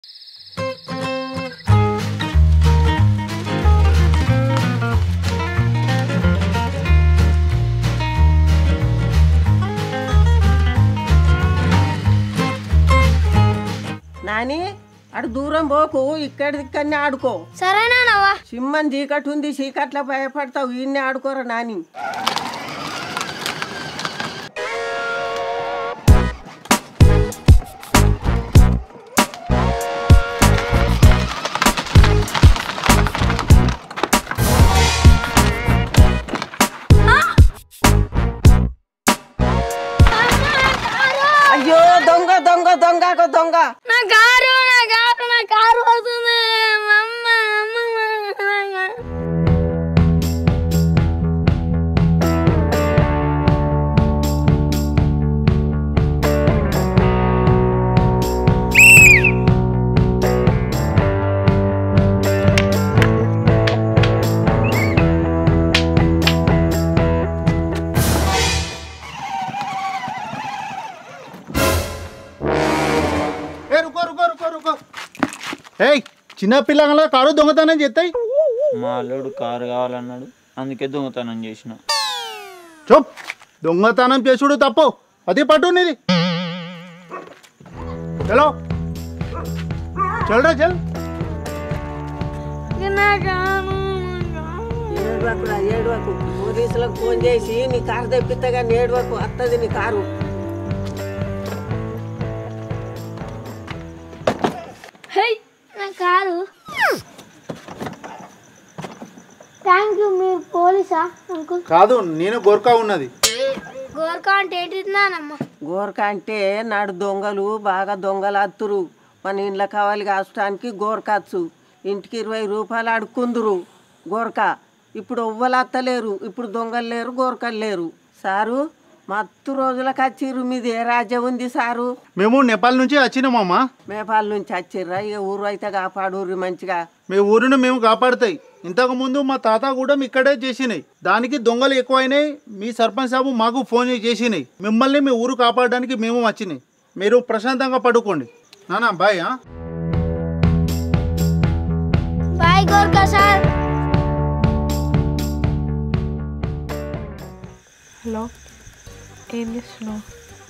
నాని అటు దూరం పోకు ఇక్కడ ఇక్కడనే ఆడుకో సరేనా నవ్వా సింహం చీకటి ఉంది చీకట్లో భయపడతావు ఈయన్నే ఆడుకోరా నాని అయ్యో దొంగ దొంగ దొంగ దొంగ నా కారు నా కారు నా కారు వస్తుంది అమ్మ అమ్మ ఏ రుకో రుకో రుకో రుకో ఏయ్ చిన్న పిల్లగా కారు దొంగతనం చేస్తాయి మా అల్లుడు కారు కావాలన్నాడు అందుకే దొంగతనం చేసిన చూప్ దొంగతనం చేసుడు తప్పు అది పట్టు నీది చలో చల్రా చల్ నా కారు ఏడువకురా ఏడువకు పోలీసులకు ఫోన్ చేసి నీ కారు తెప్పిస్తగా ఏడువకు వస్తుంది నీ కారు హై నా కారు థ్యాంక్ యూ మీరు పోలీసా అంకుల్ కాదు నేను గోర్కా ఉన్నది గోర్కా అంటే ఏంటిది నానమ్మ గోరక అంటే నాడు దొంగలు బాగా దొంగలు అత్తురు మన ఇండ్ల కావాలి కాసడానికి గోరకచ్చు ఇంటికి ఇరవై రూపాయలు అడుక్కుందురు గోరక ఇప్పుడు ఎవ్వలు అత్తలేరు ఇప్పుడు దొంగలు లేరు గోరకలు లేరు సారు మత్తు రోజులకు వచ్చిర్రు మీది ఏ రాజ్యం ఉంది సారు మేము నేపాల్ నుంచి వచ్చినామమ్మా మేపాల నుంచి వచ్చిర్రా ఇక ఊరు అయితే కాపాడుర్రి మంచిగా మీ ఊరిని మేము కాపాడుతాయి ఇంతకు ముందు మా తాత కూడా ఇక్కడే చేసినాయి దానికి దొంగలు ఎక్కువైనాయి మీ సర్పంచ్ సాబు మాకు ఫోన్ చేసినాయి మిమ్మల్ని మీ ఊరు కాపాడడానికి మేము వచ్చినాయి మీరు ప్రశాంతంగా పడుకోండి నానా బాయ్ ఆ? బాయ్ గోర్కా సార్ హలో ఏం చేస్తున్నావు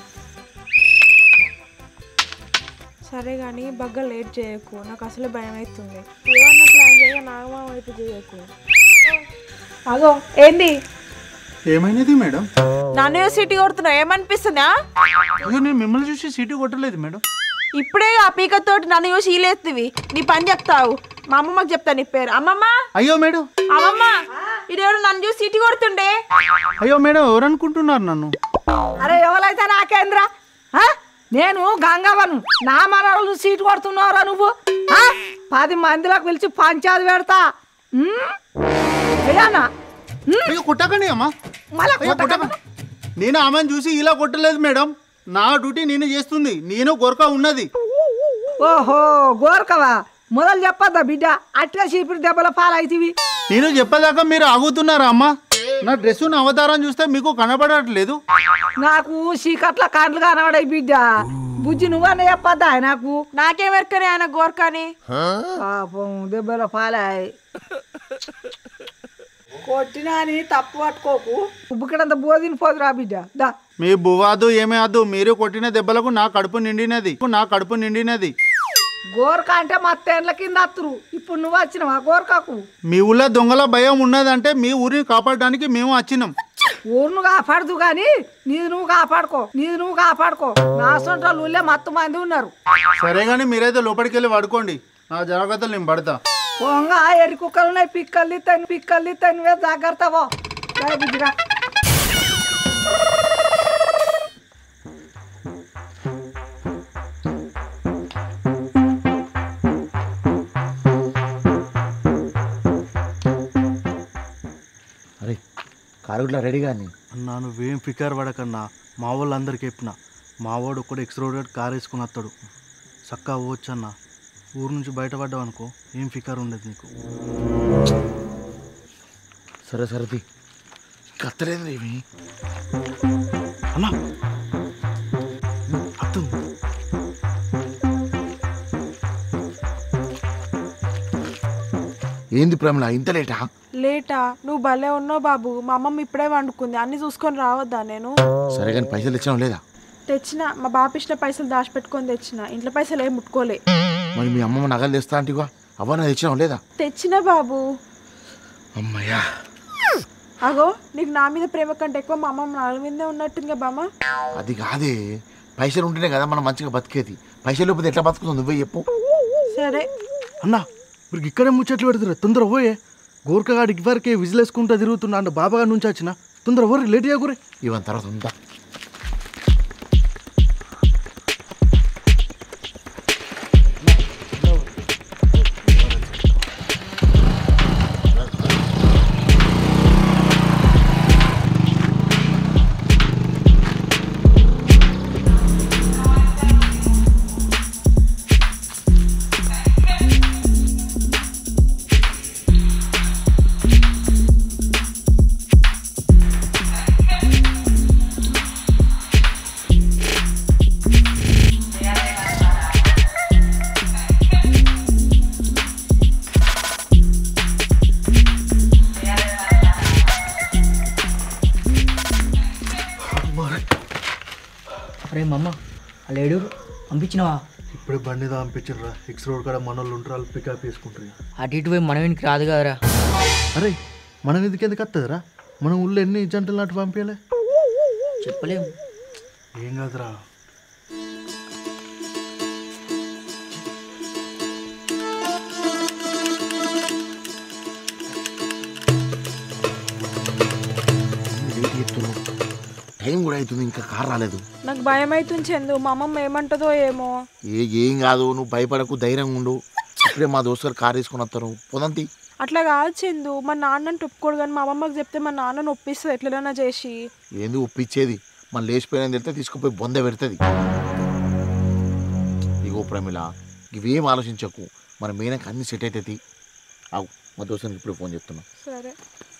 సరే కానీ బగ్గ లేట్ చేయకు నాకు అసలే భయం అవుతుంది ఏమన్నా ప్లాన్ చేయ నాగమా వైపు చేయకు అగో ఏంది ఏమైనది మేడం నన్ను సిటీ కొడుతున్నావు ఏమనిపిస్తుందా అయ్యో నేను మిమ్మల్ని చూసి సీటు కొట్టలేదు మేడం ఇప్పుడే ఆ పీకతోటి నన్ను చూసి ఈలేస్తుంది నీ పని చెప్తావు మా అమ్మమ్మకి చెప్తా నీ పేరు అమ్మమ్మ అయ్యో మేడం అమ్మమ్మ ఇదేవరు నన్ను చూసి సిటీ కొడుతుండే అయ్యో మేడం ఎవరు అనుకుంటున్నారు నన్ను అరే ఎవరైతే నాకేంద్రా ఆ? నేను గంగవను నా మనవలు సీటు కొడుతున్నావురా నువ్వు ఆ? పది మందిలోకి పిలిచి పంచాయతీ పెడతా ఉమ్? అయ్యానా ఉమ్? అయ్యో కొట్టకండి అమ్మా మళ్ళా అయ్యో కొట్టకండి నేను ఆమెను చూసి ఇలా కొట్టలేదు మేడం నా డ్యూటీ నేను చేస్తుంది నేను గొరక ఉన్నది ఓహో గోరకవా మొదలు చెప్పద్దా బిడ్డ అట్లా చీపిరి దెబ్బల పాలైతివి నేను చెప్పేదాకా మీరు ఆగుతున్నారా అమ్మా నా డ్రెస్ నా అవతారం చూస్తే మీకు కనబడట్లేదు నాకు చీకట్ల కండ్లు కనబడాయి బిడ్డ బుజ్జి నువ్వన్న చెప్పద్దా నాకు నాకేమెరకనే ఆయన గోర్కాని పాపం దెబ్బల పాలాయి కొట్టినా అని తప్పు పట్టుకోకు ఉబ్బుకడంత బోధిని పోదురా బిడ్డ దా మీ బువాదు ఏమీ అద్దు మీరు కొట్టిన దెబ్బలకు నా కడుపు నిండినది నా కడుపు నిండినది గోరక అంటే మత్తేండ్ల కింద అత్తురు ఇప్పుడు నువ్వు వచ్చినావా గోరకాకు మీ ఊళ్ళో దొంగల భయం ఉన్నదంటే మీ ఊరిని కాపాడడానికి మేము వచ్చినాం ఊరును కాపాడదు కానీ నీది నువ్వు కాపాడుకో నీది నువ్వు కాపాడుకో నా సొంత ఊళ్ళో మత్తు మంది ఉన్నారు సరే కానీ మీరైతే లోపలికి వెళ్ళి పడుకోండి నా జాగ్రత్తలు నేను పడతా పొంగ ఎరి కుక్కలు ఉన్నాయి పిక్కలు తని పిక్కలు తనివే జాగ్రత్తవో జై బుజ్జిగా అరే కారు ఇట్లా రెడీ కానీ అన్నా నువ్వేం ఫికర్ పడకన్నా మా వాళ్ళందరికీ చెప్పిన మా వాడు ఒక్కడు ఎక్స్ రోడ్ కార్ వేసుకుని వస్తాడు చక్కగా పోవచ్చు అన్న ఊరు నుంచి బయటపడ్డావు అనుకో ఏం ఫికర్ ఉండదు నీకు సరే సరేది కత్తలేదు ఏమి అన్నా అత్తుంది ఏంది ప్రమిళ ఇంత లేటా లేటా నువ్వు భలే ఉన్నావు బాబు మా అమ్మమ్మ ఇప్పుడే వండుకుంది అన్ని చూసుకొని రావద్దా నేను సరే కానీ పైసలు ఇచ్చాం లేదా తెచ్చిన మా బాప ఇచ్చిన పైసలు దాచిపెట్టుకొని తెచ్చిన ఇంట్లో పైసలు ఏం ముట్టుకోలే మరి మీ అమ్మమ్మ నగలు తెస్తా అంటివా అవన్నీ తెచ్చినాం లేదా తెచ్చిన బాబు అమ్మయ్యా అగో నీకు నా మీద ప్రేమ కంటే ఎక్కువ మా అమ్మమ్మ నా మీదే ఉన్నట్టుందిగా బామ్మ అది కాదే పైసలు ఉంటేనే కదా మనం మంచిగా బతికేది పైసలు లేకపోతే ఎట్లా బతుకుతుంది నువ్వే చెప్పు సరే అన్నా మీరు ఇక్కడే ముచ్చట్లు పెడుతురా తొందర పోయే గోర్ఖగాడికి వరకే విజిలేసుకుంటా తిరుగుతున్నా అంటే బాబాగా నుంచి వచ్చిన తొందర పోరి లేట్ చేయకూరే ఇవన్న తర్వాత ఉందా అరే మమ్మ ఆ లేడు పంపించినవా ఇప్పుడే బండి పంపించరా ఎక్స్ రోడ్ కాడ మన వాళ్ళు ఉంటారు వాళ్ళు పికప్ చేసుకుంటారు అటు ఇటు పోయి మనం ఇంటికి రాదు కదరా అరే మనం ఎందుకు ఎందుకు వస్తుందిరా మనం ఊళ్ళో ఎన్ని జంటలు నాటు పంపించాలి చెప్పలేము ఏం కాదురా లేట్ చెప్తున్నావు టైం కూడా అవుతుంది ఇంకా కార్ రాలేదు నాకు భయం అవుతుంది చందు మా అమ్మమ్మ ఏమంటుందో ఏమో ఏ ఏం కాదు నువ్వు భయపడకు ధైర్యంగా ఉండు ఇప్పుడే మా దోస్తులు కార్ తీసుకొని వస్తారు పోదంతి అట్లా కాదు చందు మా నాన్నని ఒప్పుకోడు కానీ మా అమ్మమ్మకి చెప్తే మా నాన్నని ఒప్పిస్తుంది ఎట్లైనా చేసి ఏంది ఒప్పించేది మన లేచిపోయిన వెళ్తే తీసుకుపోయి బొంద పెడుతుంది ఇగో ప్రమిళ ఇవేం ఆలోచించకు మన మీనకి అన్ని సెట్ అవుతుంది అవు మా దోస్తునికి ఇప్పుడు ఫోన్ చెప్తున్నా సరే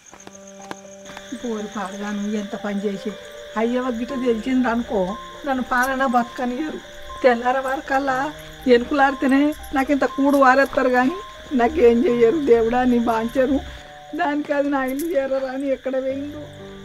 పోరు పాడగా నువ్వు ఎంత పని చేసి అయ్యవ గిట్ట తెలిసింది అనుకో నన్ను పాలన బతకనియరు తెల్లార వరకల్లా ఎలుకలాడితేనే నాకు ఇంత కూడు వారేస్తారు కానీ నాకేం చెయ్యరు దేవుడా నీ బాంచరు దానికి అది నా ఇల్లు చేరరా అని ఎక్కడ వేయిందో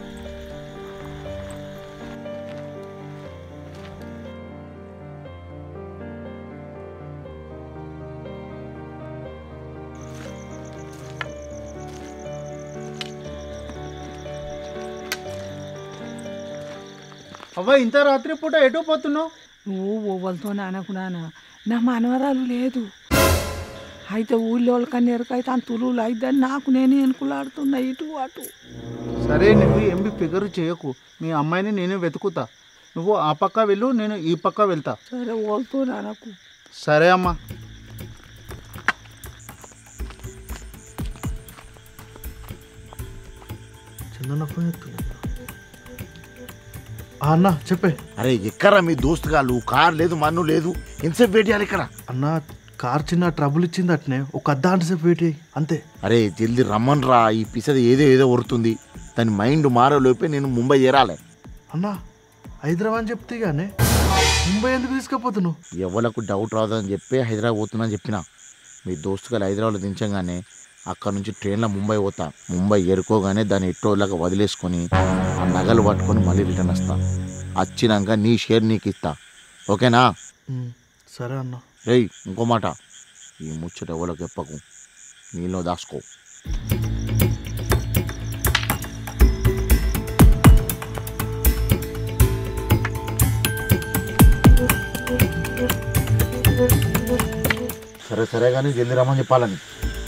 అవ్వ ఇంత రాత్రి పూట ఎటు పోతున్నావు నువ్వు ఓవలతో అనకున్నానా నా మనవరాలు లేదు అయితే ఊళ్ళో వాళ్ళకన్నా ఎరకైతే అంత తులులు అయిద్దని నాకు నేనే ఎనుకులాడుతున్నా ఇటు అటు సరే నువ్వు ఎంబి ఫిగర్ చేయకు మీ అమ్మాయిని నేను వెతుకుతా నువ్వు ఆ పక్క వెళ్ళు నేను ఈ పక్క వెళ్తా సరే ఓల్తో నాకు సరే అమ్మా చందన్న ఫోన్ ఎత్తులేదు. ఆ అన్న చెప్పే అరే ఎక్కరా మీ దోస్తు గాళ్ళు కార్ లేదు మన్ను లేదు ఎంతసేపు వెయిట్ చేయాలి ఇక్కడ అన్న కార్ చిన్న ట్రబుల్ ఇచ్చింది అట్నే ఒక అర్ధ గంట సేపు వెయిట్ చేయి అంతే అరే జల్దీ రమ్మన్రా ఈ పిసది ఏదో ఏదో వరుతుంది దాని మైండ్ మారేలోపే నేను ముంబై చేరాలి అన్న హైదరాబాద్ చెప్తే కానీ ముంబై ఎందుకు తీసుకుపోతున్నావు ఎవరికి డౌట్ రాదని చెప్పి హైదరాబాద్ పోతున్నా అని చెప్పిన మీ దోస్తు గారు హైదరాబాద్లో దించగానే అక్కడ నుంచి ట్రైన్లో ముంబై పోతా ముంబై ఏరుకోగానే దాన్ని ఎట్టోలాగా వదిలేసుకొని ఆ నగలు పట్టుకొని మళ్ళీ రిటర్న్ వస్తా వచ్చినాక నీ షేర్ నీకు ఇస్తా ఓకేనా ఉమ్, సరే అన్న రేయ్ ఇంకో మాట ఈ ముచ్చట ఎవరికి చెప్పకు నీలో దాసుకో సరే సరే కానీ జల్దీ రమ్మని చెప్పాలని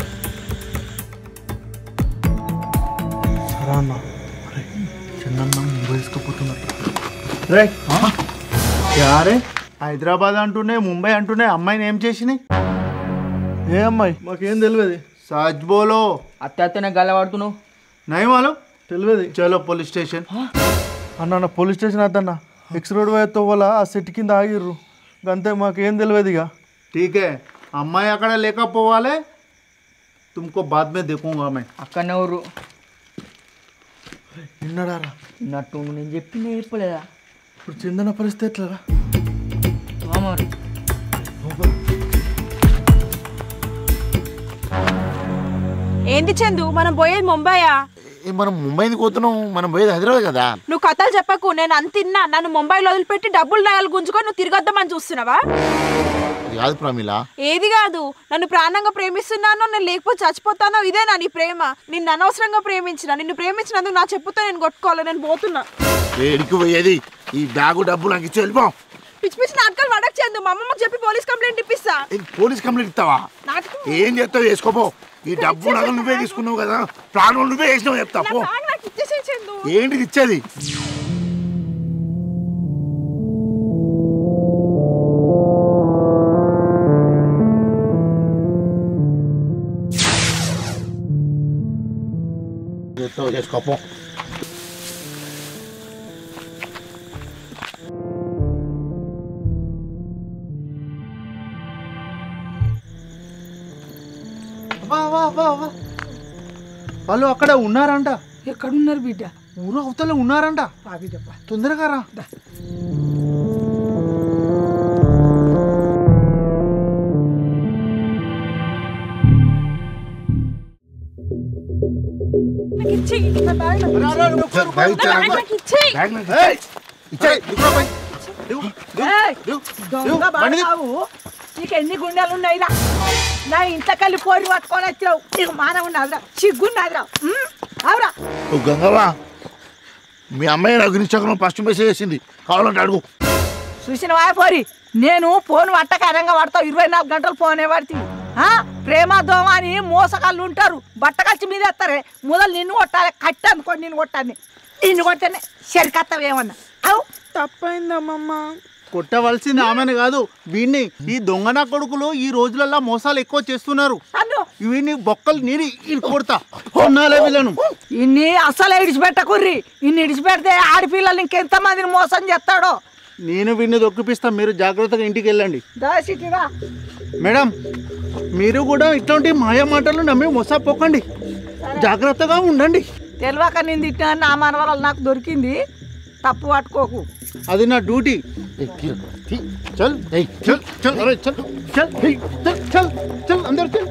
సరే అన్న అరే చిన్న ముంబై తీసుకుపోతున్నట్టు రే యారే హైదరాబాద్ అంటూనే ముంబై అంటూనే అమ్మాయిని ఏం చేసినాయి ఏ అమ్మాయి మాకేం తెలియదు సచ్ బోలో అత్త అత్తనే గల్ల పడుతున్నావు నై మాలు తెలియదు చలో పోలీస్ స్టేషన్ అన్న నా పోలీస్ స్టేషన్ అద్దన్న ఎక్స్ రోడ్ పోయే తోవల ఆ సెట్ కింద ఆగిర్రు అంతే మాకేం తెలియదు ఇక ठीक है అమ్మాయి అక్కడ లేకపోవాలి तुमको बाद में देखूंगा मैं అక్కడనే ఊరు నిన్నడారా నట్టు నేను చెప్పింది చెప్పలేదా ఇప్పుడు చందన పరిస్థితి ఎట్లరా మరి ఏంది చందు మనం పోయేది ముంబైయా ఏ, మనం ముంబైకి పోతున్నాం మనం పోయేది హైదరాబాద్ కదా నువ్వు కథలు చెప్పకు నేను అంత తిన్నా నన్ను ముంబైలో వదిలిపెట్టి డబ్బులు నగలు గుంజుకొని నువ్వు తిరగొద్దామని చూస్తున్నావా అది కాదు ప్రమిళ ఏది కాదు నన్ను ప్రాణంగా ప్రేమిస్తున్నానో నేను లేకపోతే చచ్చిపోతానో ఇదే నా నీ ప్రేమ నిన్ను అనవసరంగా ప్రేమించిన నిన్ను ప్రేమించినందుకు నా చెప్పుతో నేను కొట్టుకోవాలి నేను పోతున్నా ఏడికి పోయేది ఈ బ్యాగు డబ్బు నాకు ఇచ్చి వెళ్ళిపో పిచ్చి పిచ్చి నాటకాలు వడక చేద్దు మా అమ్మమ్మకి చెప్పి పోలీస్ కంప్లైంట్ ఇప్పిస్తా ఏ, పోలీస్ కంప్లైంట్ ఇస్తావా నాటకం ఏం చేస్తావు చేసుకోపో ఈ డబ్బు నగలు నువ్వే తీసుకున్నావు కదా ప్రాణం నువ్వే వేసినావు చెప్తా పో నాకు నాకు ఇచ్చేసే చందు ఏంటిది ఇచ్చేది చేస్తావు చేసుకోపో వా వా వా వా వాళ్ళు అక్కడ ఉన్నారంట ఎక్కడున్నారు బిడ్డ ఊరు అవతల ఉన్నారంట ఆ బిడ్డ పా. తొందరగా రా నాకు ఇచ్చేయి నా బ్యాగ్ నాకు రా, రా, రా, రా, రా. బ్యాగ్ ఇచ్చేయ్ నాకు. నాకు ఇచ్చేయి బ్యాగ్ నాకు ఇచ్చేయ్. ఇచ్చేయ్, దిగురా పోయ్. దిగు, దిగు, ఏయ్, దిగు, దొంగ దిగు, బండి దిగు. బాబు నీకు ఎన్ని గుండెలు ఉన్నాయిరా నా ఇంట్లోకెళ్ళి పోరి పట్టుకొని వచ్చినావు నీకు మానవ ఉన్నదిరా సిగ్గున్నదిరా ఉమ్, అవురా ఓ గంగవ్వ మీ అమ్మాయి నాకు ఇన్స్టాగ్రామ్ ఫస్ట్ మెసేజ్ చేసింది కావాలంటే అడుగు చూసినవా పోరి నేను ఫోన్ వంటకారంగా వాడతావు ఇరవై నాలుగు గంటలు ఫోనే పడుతుంది ఆ ప్రేమ దోమ అని మోసగాళ్ళు ఉంటారు బట్టకచ్చి మీద ఎత్తారే మొదలు నిన్ను కొట్టాలి కట్టి అనుకోండి నిన్ను కొట్టాలి నిన్ను కొట్టనే సరికత్తవేమన్నా అవు తప్పైందమ్మమ్మ కొట్టవలసింది ఆమెను కాదు వీడిని ఈ దొంగన కొడుకులు ఈ రోజులలో మోసాలు ఎక్కువ చేస్తున్నారు అన్ను వీడిని బొక్కలు నీరి కొడతా కొన్నాలే వీళ్ళను ఇన్ని అసలు ఇడిచిపెట్టకుర్రి ఇన్ని ఇడిచిపెడితే ఆడపిల్లలు ఇంకెంతమందిని మోసం చేస్తాడో నేను వీడిని దొక్కిపిస్తా మీరు జాగ్రత్తగా ఇంటికి వెళ్ళండి దాసిటిరా మేడం మీరు కూడా ఇట్లాంటి మాయ మాటలు నమ్మి మోసపోకండి జాగ్రత్తగా ఉండండి తెలియక నేను తిట్టిన నా మనవరాలు నాకు దొరికింది తప్పు పట్టుకోకు అది నా డ్యూటీ ఏయ్, తీ, తీ. చల్ ఏయ్, చల్ చల్ అరే చల్ చల్ చల్ చల్ చల్ అందరు చల్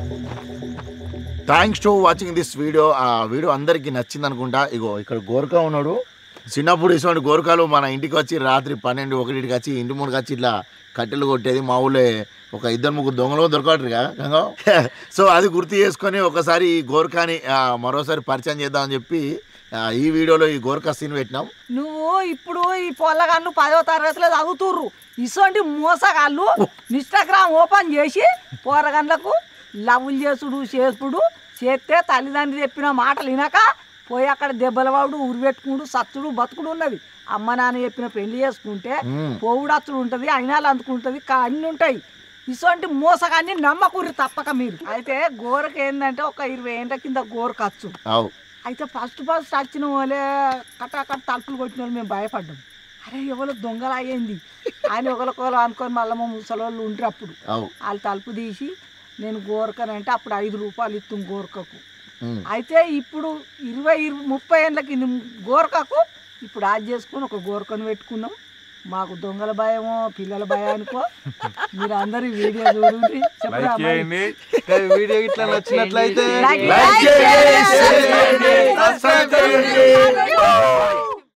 thanks to watching this video ఆ వీడియో అందరికీ నచ్చింది అనుకుంటా ఇగో ఇక్కడ గోరకా ఉన్నాడు చిన్నప్పుడు ఇటువంటి గోరకాలు మన ఇంటికి వచ్చి రాత్రి పన్నెండు ఒకటికి వచ్చి ఇంటి ముందుకు వచ్చి ఇట్లా కట్టెలు కొట్టేది మా ఊళ్ళో ఒక ఇద్దరు ముగ్గురు దొంగలు దొరకట్రుగా గంగా సో అది గుర్తు చేసుకొని ఒకసారి ఈ గోరకాని ఆ, మరోసారి పరిచయం చేద్దామని చెప్పి ఆ, ఈ వీడియోలో ఈ గోరకా సీన్ పెట్టినాం నువ్వు ఇప్పుడు ఈ పొల్లగాళ్ళు పదో తరగతిలో చదువుతుర్రు ఇటువంటి మోసగాళ్ళు ఇన్స్టాగ్రామ్ ఓపెన్ చేసి పోరగండ్లకు లవ్లు చేసుడు చేసుడు చేస్తే తల్లిదండ్రులు చెప్పిన మాటలు వినక పోయి అక్కడ దెబ్బల వాడు ఉరి పెట్టుకుడు సత్తుడు బతుకుడు ఉన్నది అమ్మ నాన్న చెప్పిన పెళ్లి చేసుకుంటే మ్మ్. పోవుడచ్చుడు ఉంటుంది అయినాలు అందుకుంటుంది కా అన్ని ఉంటాయి ఇటువంటి మోసగాన్ని నమ్మకూరి తప్పక మీరు అయితే గోరకు ఏంటంటే ఒక ఇరవై ఏండ్ల కింద గోరకచ్చు అవు అయితే ఫస్ట్ ఫస్ట్ వచ్చిన వాళ్ళే కట్టాకట్ తలుపులు కొట్టిన వాళ్ళు మేము భయపడ్డాం అరే ఎవరో దొంగలు అయ్యింది ఆయన ఒకరికొకరు అనుకొని మళ్ళీ మా ముసలోళ్ళు ఉంటారు అప్పుడు అవు వాళ్ళు తలుపు తీసి నేను గోరకనంటే అప్పుడు ఐదు రూపాయలు ఇస్తాం గోరకకు ఉమ్. అయితే ఇప్పుడు ఇరవై ఇరవై ముప్పై ఏళ్ళకి ఇది గోరకకు ఇప్పుడు ఆది చేసుకుని ఒక గోరకను పెట్టుకున్నాం మాకు దొంగల భయమో పిల్లల భయానికో మీరు అందరూ ఈ వీడియో చూడండి చెప్పురా అమ్మాయి. వీడియో ఇట్లా నచ్చినట్లయితే Like- లైక్ చేయండి, Like షేర్ చేయండి, చేయండి, సబ్స్క్రైబ్ చేయండి.